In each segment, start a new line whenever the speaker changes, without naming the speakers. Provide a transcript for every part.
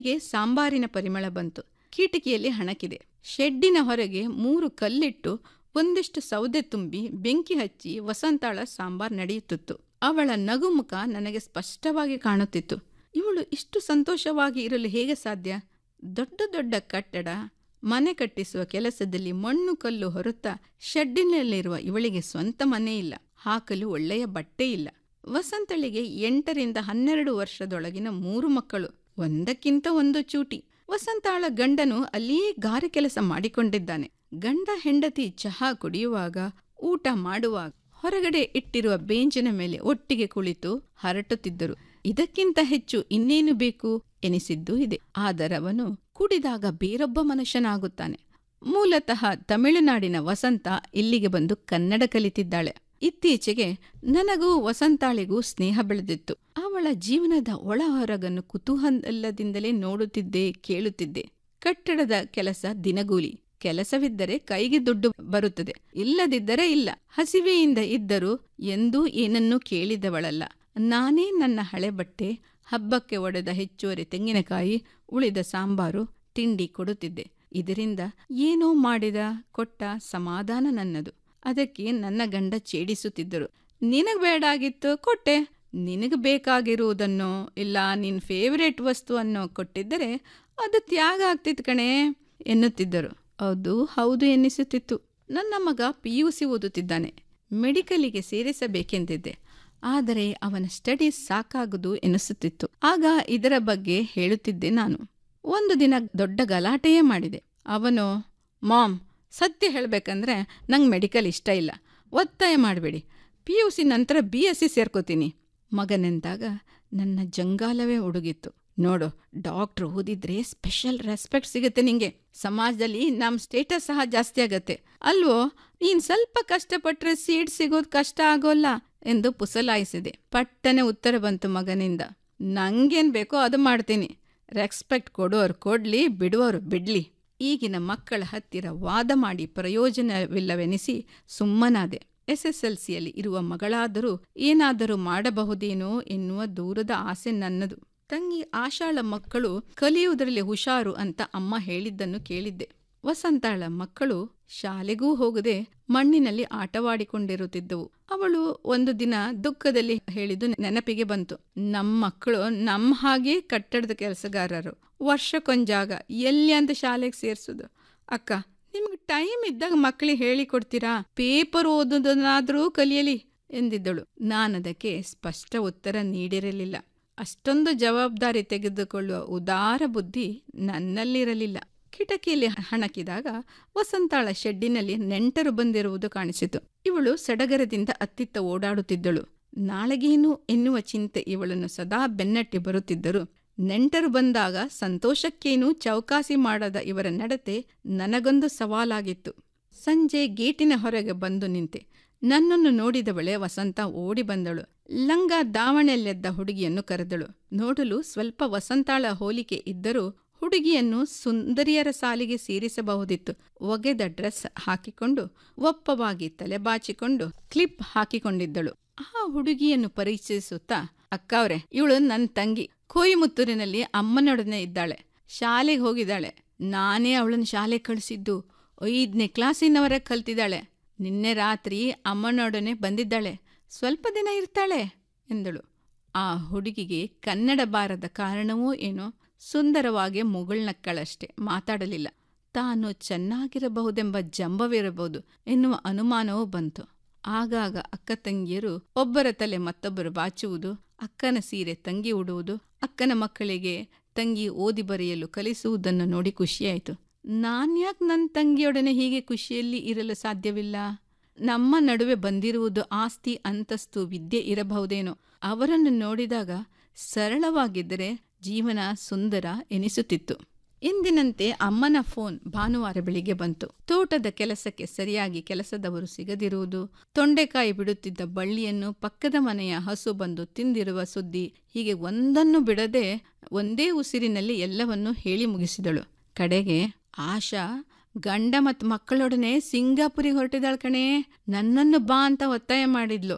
ಗೆ ಸಾಂಬಾರಿನ ಪರಿಮಳ ಬಂತು ಕಿಟಕಿಯಲ್ಲಿ ಹಣಕಿದೆ ಶೆಡ್ಡಿನ ಹೊರಗೆ ಮೂರು ಕಲ್ಲಿಟ್ಟು ಒಂದಿಷ್ಟು ಸೌದೆ ತುಂಬಿ ಬೆಂಕಿ ಹಚ್ಚಿ ವಸಂತಾಳ ಸಾಂಬಾರ್ ನಡೆಯುತ್ತಿತ್ತು ಅವಳ ನಗುಮುಖ ನನಗೆ ಸ್ಪಷ್ಟವಾಗಿ ಕಾಣುತ್ತಿತ್ತು ಇವಳು ಇಷ್ಟು ಸಂತೋಷವಾಗಿ ಇರಲು ಹೇಗೆ ಸಾಧ್ಯ ದೊಡ್ಡ ದೊಡ್ಡ ಕಟ್ಟಡ ಮನೆ ಕಟ್ಟಿಸುವ ಕೆಲಸದಲ್ಲಿ ಮಣ್ಣು ಕಲ್ಲು ಹೊರತಾ ಶೆಡ್ಡಿನಲ್ಲಿರುವ ಇವಳಿಗೆ ಸ್ವಂತ ಮನೆ ಇಲ್ಲ ಹಾಕಲು ಒಳ್ಳೆಯ ಬಟ್ಟೆ ಇಲ್ಲ ವಸಂತಳಿಗೆ ಎಂಟರಿಂದ ಹನ್ನೆರಡು ವರ್ಷದೊಳಗಿನ ಮೂರು ಮಕ್ಕಳು ಒಂದಕ್ಕಿಂತ ಒಂದು ಚೂಟಿ ವಸಂತಾಳ ಗಂಡನು ಅಲ್ಲಿಯೇ ಗಾರೆ ಕೆಲಸ ಮಾಡಿಕೊಂಡಿದ್ದಾನೆ ಗಂಡ ಹೆಂಡತಿ ಚಹಾ ಕುಡಿಯುವಾಗ ಊಟ ಮಾಡುವಾಗ ಹೊರಗಡೆ ಇಟ್ಟಿರುವ ಬೇಂಚಿನ ಮೇಲೆ ಒಟ್ಟಿಗೆ ಕುಳಿತು ಹರಟುತ್ತಿದ್ದರು ಇದಕ್ಕಿಂತ ಹೆಚ್ಚು ಇನ್ನೇನು ಬೇಕು ಎನಿಸಿದ್ದು ಇದೆ ಆದರವನು ಕುಡಿದಾಗ ಬೇರೊಬ್ಬ ಮನುಷ್ಯನಾಗುತ್ತಾನೆ ಮೂಲತಃ ತಮಿಳುನಾಡಿನ ವಸಂತ ಇಲ್ಲಿಗೆ ಬಂದು ಕನ್ನಡ ಕಲಿತಿದ್ದಾಳೆ ಇತ್ತೀಚೆಗೆ ನನಗೂ ವಸಂತಾಳಿಗೂ ಸ್ನೇಹ ಬೆಳೆದಿತ್ತು ಅವಳ ಜೀವನದ ಒಳ ಹೊರಗನ್ನು ಕುತೂಹಲದಿಂದಲೇ ನೋಡುತ್ತಿದ್ದೆ ಕೇಳುತ್ತಿದ್ದೆ ಕಟ್ಟಡದ ಕೆಲಸ ದಿನಗೂಲಿ ಕೆಲಸವಿದ್ದರೆ ಕೈಗೆ ದುಡ್ಡು ಬರುತ್ತದೆ ಇಲ್ಲದಿದ್ದರೆ ಇಲ್ಲ ಹಸಿವೆಯಿಂದ ಇದ್ದರೂ ಎಂದೂ ಏನನ್ನೂ ಕೇಳಿದವಳಲ್ಲ ನಾನೇ ನನ್ನ ಹಳೆ ಬಟ್ಟೆ ಹಬ್ಬಕ್ಕೆ ಒಡೆದ ಹೆಚ್ಚುವರಿ ತೆಂಗಿನಕಾಯಿ ಉಳಿದ ಸಾಂಬಾರು ತಿಂಡಿ ಕೊಡುತ್ತಿದ್ದೆ ಇದರಿಂದ ಏನೋ ಮಾಡಿದ ಕೊಟ್ಟ ಸಮಾಧಾನ ನನ್ನದು ಅದಕ್ಕೆ ನನ್ನ ಗಂಡ ಛೇಡಿಸುತ್ತಿದ್ದರು ನಿನಗ್ ಬೇಡಾಗಿತ್ತು ಕೊಟ್ಟೆ ನಿನಗೆ ಬೇಕಾಗಿರುವುದನ್ನೋ ಇಲ್ಲ ನಿನ್ ಫೇವರೇಟ್ ವಸ್ತುವನ್ನು ಕೊಟ್ಟಿದ್ದರೆ ಅದು ತ್ಯಾಗ ಆಗ್ತಿತ್ತು ಕಣೆ ಎನ್ನುತ್ತಿದ್ದರು ಅದು ಹೌದು ಎನ್ನಿಸುತ್ತಿತ್ತು ನನ್ನ ಮಗ ಪಿ ಯು ಸಿ ಓದುತ್ತಿದ್ದಾನೆ ಮೆಡಿಕಲಿಗೆ ಸೇರಿಸಬೇಕೆಂದಿದ್ದೆ ಆದರೆ ಅವನ ಸ್ಟಡೀಸ್ ಸಾಕಾಗುದು ಎನಿಸುತ್ತಿತ್ತು ಆಗ ಇದರ ಬಗ್ಗೆ ಹೇಳುತ್ತಿದ್ದೆ ನಾನು ಒಂದು ದಿನ ದೊಡ್ಡ ಗಲಾಟೆಯೇ ಮಾಡಿದೆ ಅವನು ಮಾಮ್ ಸತ್ಯ ಹೇಳಬೇಕಂದ್ರೆ ನಂಗೆ ಮೆಡಿಕಲ್ ಇಷ್ಟ ಇಲ್ಲ ಒತ್ತಾಯ ಮಾಡಬೇಡಿ ಪಿ ಯು ಸಿ ನಂತರ ಬಿ ಎಸ್ ಸಿ ಸೇರ್ಕೋತೀನಿ ಮಗನೆಂದಾಗ ನನ್ನ ಜಂಗಾಲವೇ ಉಡುಗಿತ್ತು ನೋಡು ಡಾಕ್ಟ್ರ್ ಓದಿದ್ರೆ ಸ್ಪೆಷಲ್ ರೆಸ್ಪೆಕ್ಟ್ ಸಿಗುತ್ತೆ ನಿಂಗೆ ಸಮಾಜದಲ್ಲಿ ನಮ್ಮ ಸ್ಟೇಟಸ್ ಸಹ ಜಾಸ್ತಿ ಆಗತ್ತೆ ಅಲ್ವೋ ನೀನ್ ಸ್ವಲ್ಪ ಕಷ್ಟಪಟ್ರೆ ಸೀಟ್ ಸಿಗೋದು ಕಷ್ಟ ಆಗೋಲ್ಲ ಎಂದು ಪುಸಲಾಯಿಸಿದೆ ಪಟ್ಟನೆ ಉತ್ತರ ಬಂತು ಮಗನಿಂದ ನಂಗೇನ್ ಬೇಕೋ ಅದು ಮಾಡ್ತೀನಿ ರೆಸ್ಪೆಕ್ಟ್ ಕೊಡೋರು ಕೊಡ್ಲಿ ಬಿಡುವವರು ಬಿಡ್ಲಿ ಈಗಿನ ಮಕ್ಕಳ ಹತ್ತಿರ ವಾದ ಮಾಡಿ ಪ್ರಯೋಜನವಿಲ್ಲವೆನಿಸಿ ಸುಮ್ಮನಾದೆ ಎಸ್ಎಸ್ಎಲ್ಸಿಯಲ್ಲಿ ಇರುವ ಮಗಳಾದರೂ ಏನಾದರೂ ಮಾಡಬಹುದೇನೋ ಎನ್ನುವ ದೂರದ ಆಸೆ ನನ್ನದು ತಂಗಿ ಆಶಾಳ ಮಕ್ಕಳು ಕಲಿಯುವುದರಲ್ಲಿ ಹುಷಾರು ಅಂತ ಅಮ್ಮ ಹೇಳಿದ್ದನ್ನು ಕೇಳಿದ್ದೆ ವಸಂತಾಳ ಮಕ್ಕಳು ಶಾಲೆಗೂ ಹೋಗದೆ ಮಣ್ಣಿನಲ್ಲಿ ಆಟವಾಡಿಕೊಂಡಿರುತ್ತಿದ್ದವು ಅವಳು ಒಂದು ದಿನ ದುಃಖದಲ್ಲಿ ಹೇಳಿದ್ದು ನೆನಪಿಗೆ ಬಂತು ನಮ್ಮ ಮಕ್ಕಳು ನಮ್ಮ ಹಾಗೆ ಕಟ್ಟಡದ ಕೆಲಸಗಾರರು ವರ್ಷಕ್ಕೊಂಜಾಗ ಎಲ್ಲಿ ಅಂತ ಶಾಲೆಗೆ ಸೇರ್ಸೋದು ಅಕ್ಕ ನಿಮ್ಗೆ ಟೈಮ್ ಇದ್ದಾಗ ಮಕ್ಕಳಿಗೆ ಹೇಳಿಕೊಡ್ತೀರಾ ಪೇಪರ್ ಓದೋದನ್ನಾದರೂ ಕಲಿಯಲಿ ಎಂದಿದ್ದಳು ನಾನದಕ್ಕೆ ಸ್ಪಷ್ಟ ಉತ್ತರ ನೀಡಿರಲಿಲ್ಲ ಅಷ್ಟೊಂದು ಜವಾಬ್ದಾರಿ ತೆಗೆದುಕೊಳ್ಳುವ ಉದಾರ ಬುದ್ಧಿ ನನ್ನಲ್ಲಿರಲಿಲ್ಲ ಕಿಟಕಿಯಲ್ಲಿ ಹಣಕಿದಾಗ ವಸಂತಾಳ ಶೆಡ್ಡಿನಲ್ಲಿ ನೆಂಟರು ಬಂದಿರುವುದು ಕಾಣಿಸಿತು ಇವಳು ಸಡಗರದಿಂದ ಅತ್ತಿತ್ತ ಓಡಾಡುತ್ತಿದ್ದಳು ನಾಳೆಗೇನು ಎನ್ನುವ ಚಿಂತೆ ಇವಳನ್ನು ಸದಾ ಬೆನ್ನಟ್ಟಿ ಬರುತ್ತಿದ್ದರು ನೆಂಟರು ಬಂದಾಗ ಸಂತೋಷಕ್ಕೇನೂ ಚೌಕಾಸಿ ಮಾಡದ ಇವರ ನಡತೆ ನನಗೊಂದು ಸವಾಲಾಗಿತ್ತು ಸಂಜೆ ಗೇಟಿನ ಹೊರಗೆ ಬಂದು ನಿಂತೆ ನನ್ನನ್ನು ನೋಡಿದವಳೆ ವಸಂತ ಓಡಿ ಬಂದಳು ಲಂಗ ದಾವಣೆಯಲ್ಲೆದ್ದ ಹುಡುಗಿಯನ್ನು ಕರೆದಳು ನೋಡಲು ಸ್ವಲ್ಪ ವಸಂತಾಳ ಹೋಲಿಕೆ ಇದ್ದರೂ ಹುಡುಗಿಯನ್ನು ಸುಂದರಿಯರ ಸಾಲಿಗೆ ಸೇರಿಸಬಹುದಿತ್ತು ಒಗೆದ ಡ್ರೆಸ್ ಹಾಕಿಕೊಂಡು ಒಪ್ಪವಾಗಿ ತಲೆಬಾಚಿಕೊಂಡು ಕ್ಲಿಪ್ ಹಾಕಿಕೊಂಡಿದ್ದಳು ಆ ಹುಡುಗಿಯನ್ನು ಪರಿಚಯಿಸುತ್ತಾ ಅಕ್ಕವ್ರೆ ಇವಳು ನನ್ನ ತಂಗಿ ಕೊಯಿಮುತ್ತೂರಿನಲ್ಲಿ ಅಮ್ಮನೊಡನೆ ಇದ್ದಾಳೆ ಶಾಲೆಗೆ ಹೋಗಿದ್ದಾಳೆ ನಾನೇ ಅವಳನ್ನು ಶಾಲೆ ಕಳಿಸಿದ್ದು ಐದನೇ ಕ್ಲಾಸಿನವರ ಕಲ್ತಿದ್ದಾಳೆ ನಿನ್ನೆ ರಾತ್ರಿ ಅಮ್ಮನೊಡನೆ ಬಂದಿದ್ದಾಳೆ ಸ್ವಲ್ಪ ದಿನ ಇರ್ತಾಳೆ ಎಂದಳು ಆ ಹುಡುಗಿಗೆ ಕನ್ನಡ ಬಾರದ ಕಾರಣವೋ ಏನೋ ಸುಂದರವಾಗಿ ಮುಗುಳ್ನಕ್ಕಳಷ್ಟೆ ಮಾತಾಡಲಿಲ್ಲ ತಾನು ಚೆನ್ನಾಗಿರಬಹುದೆಂಬ ಜಂಬವಿರಬಹುದು ಎನ್ನುವ ಅನುಮಾನವೂ ಬಂತು ಆಗಾಗ ಅಕ್ಕ ತಂಗಿಯರು ಒಬ್ಬರ ತಲೆ ಮತ್ತೊಬ್ಬರು ಬಾಚುವುದು ಅಕ್ಕನ ಸೀರೆ ತಂಗಿ ಉಡುವುದು ಅಕ್ಕನ ಮಕ್ಕಳಿಗೆ ತಂಗಿ ಓದಿ ಬರೆಯಲು ಕಲಿಸುವುದನ್ನು ನೋಡಿ ಖುಷಿಯಾಯಿತು ನಾನ್ಯಾಕೆ ನನ್ನ ತಂಗಿಯೊಡನೆ ಹೀಗೆ ಖುಷಿಯಲ್ಲಿ ಇರಲು ಸಾಧ್ಯವಿಲ್ಲ ನಮ್ಮ ನಡುವೆ ಬಂದಿರುವುದು ಆಸ್ತಿ ಅಂತಸ್ತು ವಿದ್ಯೆ ಇರಬಹುದೇನೋ ಅವರನ್ನು ನೋಡಿದಾಗ ಸರಳವಾಗಿದ್ದರೆ ಜೀವನ ಸುಂದರ ಎನಿಸುತ್ತಿತ್ತು ಎಂದಿನಂತೆ ಅಮ್ಮನ ಫೋನ್ ಭಾನುವಾರ ಬೆಳಿಗ್ಗೆ ಬಂತು ತೋಟದ ಕೆಲಸಕ್ಕೆ ಸರಿಯಾಗಿ ಕೆಲಸದವರು ಸಿಗದಿರುವುದು ತೊಂಡೆಕಾಯಿ ಬಿಡುತ್ತಿದ್ದ ಬಳ್ಳಿಯನ್ನು ಪಕ್ಕದ ಮನೆಯ ಹಸು ಬಂದು ತಿಂದಿರುವ ಸುದ್ದಿ ಹೀಗೆ ಒಂದನ್ನು ಬಿಡದೆ ಒಂದೇ ಉಸಿರಿನಲ್ಲಿ ಎಲ್ಲವನ್ನೂ ಹೇಳಿ ಮುಗಿಸಿದಳು ಕಡೆಗೆ ಆಶಾ ಗಂಡ ಮತ್ತು ಮಕ್ಕಳೊಡನೆ ಸಿಂಗಾಪುರಿಗೆ ಹೊರಟಿದಾಳ್ ಕಣೇ ನನ್ನನ್ನು ಬಾ ಅಂತ ಒತ್ತಾಯ ಮಾಡಿದ್ಲು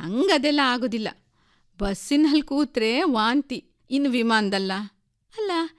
ನಂಗದೆಲ್ಲ ಆಗೋದಿಲ್ಲ ಬಸ್ಸಿನಲ್ಲಿ ಕೂತ್ರೆ ವಾಂತಿ ಇನ್ನು ವಿಮಾನದಲ್ಲ ಅಲ್ಲ